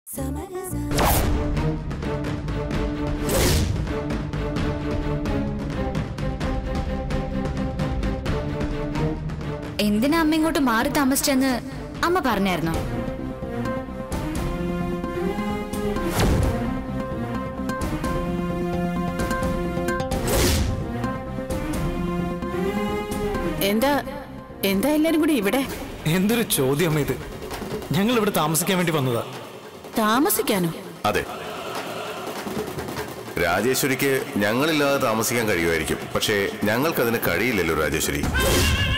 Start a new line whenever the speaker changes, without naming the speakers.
എന്തിനാ അമ്മ ഇങ്ങോട്ട് മാറി താമസിച്ചെന്ന് അമ്മ പറഞ്ഞായിരുന്നോ
എന്താ എന്താ എല്ലാരും കൂടി ഇവിടെ
എന്തൊരു ചോദ്യം ഇത് ഞങ്ങൾ ഇവിടെ താമസിക്കാൻ വേണ്ടി വന്നതാ
താമസിക്കാനോ
അതെ രാജേശ്വരിക്ക് ഞങ്ങളില്ലാതെ താമസിക്കാൻ കഴിയുമായിരിക്കും പക്ഷേ ഞങ്ങൾക്കതിന് കഴിയില്ലല്ലോ രാജേശ്വരി